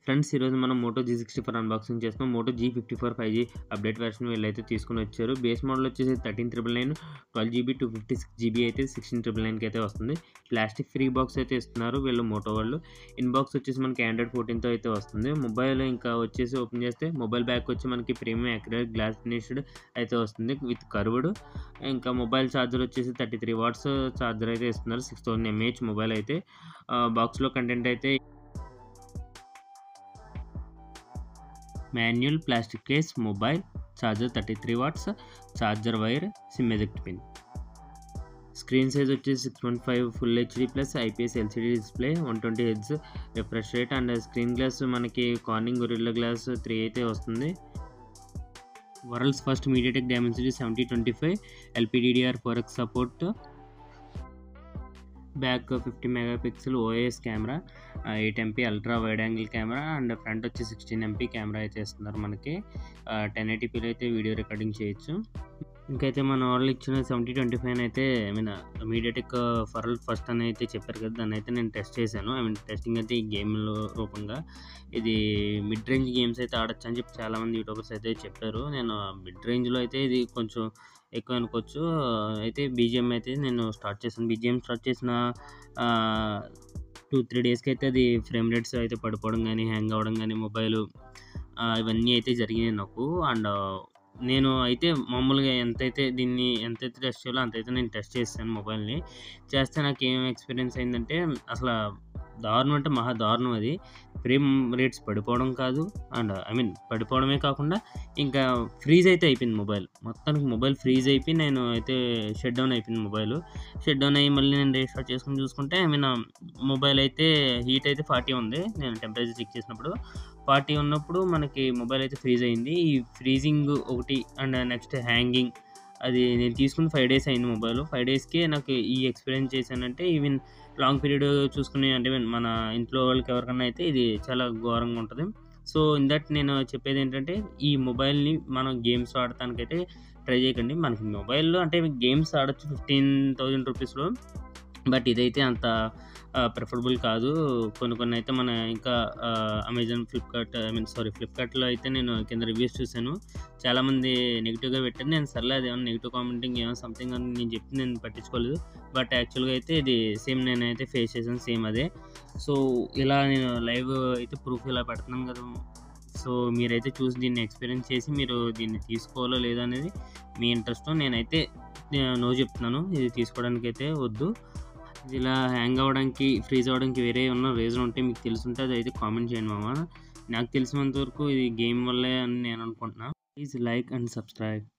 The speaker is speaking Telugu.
ఫ్రెండ్స్ ఈరోజు మనం Moto G sixty four unboxing చేస్తున్నాం Moto G fifty four five G update version వీళ్ళైతే తీసుకుని వచ్చారు బేస్ మోడల్ వచ్చేసి thirteen triple nine twelve GB two fifty six GB అయితే సిక్స్టీన్ త్రిబుల్ నైన్కి అయితే వస్తుంది ప్లాస్టిక్ ఫ్రీ బాక్స్ అయితే ఇస్తున్నారు వీళ్ళు మోటో వాళ్ళు ఇన్ బాక్స్ వచ్చేసి మనకి ఆండ్రాయిడ్ ఫోర్టీన్తో అయితే వస్తుంది మొబైల్ ఇంకా వచ్చేసి ఓపెన్ చేస్తే మొబైల్ బ్యాక్ వచ్చి మనకి ప్రీమియం అక్రిలిక్ గ్లాస్ ఫినిష్డ్ అయితే వస్తుంది విత్ కర్వ్డ్ ఇంకా మొబైల్ ఛార్జర్ వచ్చేసి థర్టీ త్రీ వాట్స్ ఛార్జర్ అయితే ఇస్తున్నారు సిక్స్ థౌసండ్ ఎంఏహెచ్ మొబైల్ అయితే బాక్స్లో కంటెంట్ అయితే manual plastic case mobile charger thirty three watts charger wire SIM eject pin screen size వచ్చేసి six one five full HD plus IPS LCD display one twenty hertz refresh rate and screen glass మనకి కార్నింగ్ గొరిల్లా గ్లాస్ త్రీ అయితే వస్తుంది world's first MediaTek Dimensity seventy twenty five LPDDR four X support back fifty megapixel OS camera eight MP ultra wide angle camera and front వచ్చి సిక్స్టీన్ ఎంపీ కెమెరా అయితే ఇస్తున్నారు మనకి టెన్ ఎయిటీపీలో అయితే వీడియో రికార్డింగ్ చేయొచ్చు ఇంకైతే మన వాళ్ళు ఇచ్చిన సెవెంటీ ట్వంటీ ఫైవ్ అయితే I mean MediaTek for first అని అయితే చెప్పారు కదా దాన్ని అయితే నేను టెస్ట్ చేశాను ఐ మీన్ టెస్టింగ్ అయితే ఈ గేమ్లో రూపంగా ఇది మిడ్ రేంజ్ గేమ్స్ అయితే ఆడొచ్చు అని చెప్పి చాలామంది యూట్యూబర్స్ అయితే చెప్పారు నేను మిడ్ రేంజ్లో అయితే ఇది కొంచెం ఎక్కువ అనుకోవచ్చు అయితే బీజిఎం అయితే నేను స్టార్ట్ చేశాను బీజిఎం స్టార్ట్ చేసిన టూ త్రీ డేస్కి అయితే అది ఫ్రేమ్ రేట్స్ అయితే పడిపోవడం కానీ హ్యాంగ్ అవ్వడం కానీ మొబైల్ ఇవన్నీ అయితే జరిగినాయి నాకు అండ్ నేను అయితే మామూలుగా ఎంతైతే దీన్ని ఎంతైతే టెస్ట్ చేయాలో అంతైతే నేను టెస్ట్ చేస్తాను మొబైల్ని చేస్తే నాకు ఏం ఎక్స్పీరియన్స్ అయిందంటే అసలు దారుణం అంటే మహా దారుణం అది ఫ్రేమ్ రేట్స్ పడిపోవడం కాదు అండ్ ఐ మీన్ పడిపోవడమే కాకుండా ఇంకా ఫ్రీజ్ అయితే అయిపోయింది మొబైల్ మొత్తానికి మొబైల్ ఫ్రీజ్ అయిపోయి నేను అయితే షట్ డౌన్ అయిపోయింది మొబైల్ షట్ డౌన్ అయ్యి మళ్ళీ నేను రీస్టార్ట్ చేసుకుని చూసుకుంటే ఐ మీన్ మొబైల్ అయితే హీట్ అయితే ఫార్టీ ఉంది నేను టెంపరేచర్ చెక్ చేసినప్పుడు ఫార్టీ ఉన్నప్పుడు మనకి మొబైల్ అయితే ఫ్రీజ్ అయింది ఈ ఫ్రీజింగ్ ఒకటి అండ్ నెక్స్ట్ హ్యాంగింగ్ అది నేను తీసుకుని ఫైవ్ డేస్ అయింది మొబైల్ ఫైవ్ డేస్కే నాకు ఈ ఎక్స్పీరియన్స్ చేశానంటే ఈవెన్ లాంగ్ పీరియడ్ చూసుకునే అంటే మన ఇంట్లో వాళ్ళకి ఎవరికన్నా అయితే ఇది చాలా ఘోరంగా ఉంటుంది సో ఇన్ దట్ నేను చెప్పేది ఏంటంటే ఈ మొబైల్ని మనం గేమ్స్ ఆడటానికైతే ట్రై చేయకండి మనకి మొబైల్లో అంటే గేమ్స్ ఆడొచ్చు ఫిఫ్టీన్ థౌజండ్ రూపీస్లో బట్ ఇదైతే అంత ప్రిఫరబుల్ కాదు కొన్ని కొన్ని అయితే మన ఇంకా Amazon Flipkart I mean sorry ఫ్లిప్కార్ట్లో అయితే నేను కింద రివ్యూస్ చూశాను చాలామంది నెగిటివ్గా పెట్టారు నేను సర్లే అది ఏమైనా నెగిటివ్ కామెంటింగ్ ఏమైనా సంథింగ్ అని నేను చెప్పి నేను పట్టించుకోలేదు బట్ యాక్చువల్గా అయితే ఇది సేమ్ నేనైతే ఫేస్ చేశాను సేమ్ అదే సో ఇలా నేను లైవ్ అయితే ప్రూఫ్ ఇలా పెడుతున్నాను కదా సో మీరైతే చూసి దీన్ని ఎక్స్పీరియన్స్ చేసి మీరు దీన్ని తీసుకోవాలో లేదో అనేది మీ ఇంట్రెస్ట్ నేనైతే నో చెప్తున్నాను ఇది తీసుకోవడానికి అయితే వద్దు ఇలా హ్యాంగ్ అవ్వడానికి ఫ్రీజ్ అవ్వడానికి వేరే ఉన్న రీజన్ ఉంటే మీకు తెలుసుంటే అది అయితే కామెంట్ చేయండి మామ నాకు తెలిసినంత వరకు ఇది గేమ్ వల్లే అని నేను అనుకుంటున్నాను ప్లీజ్ లైక్ అండ్ సబ్స్క్రైబ్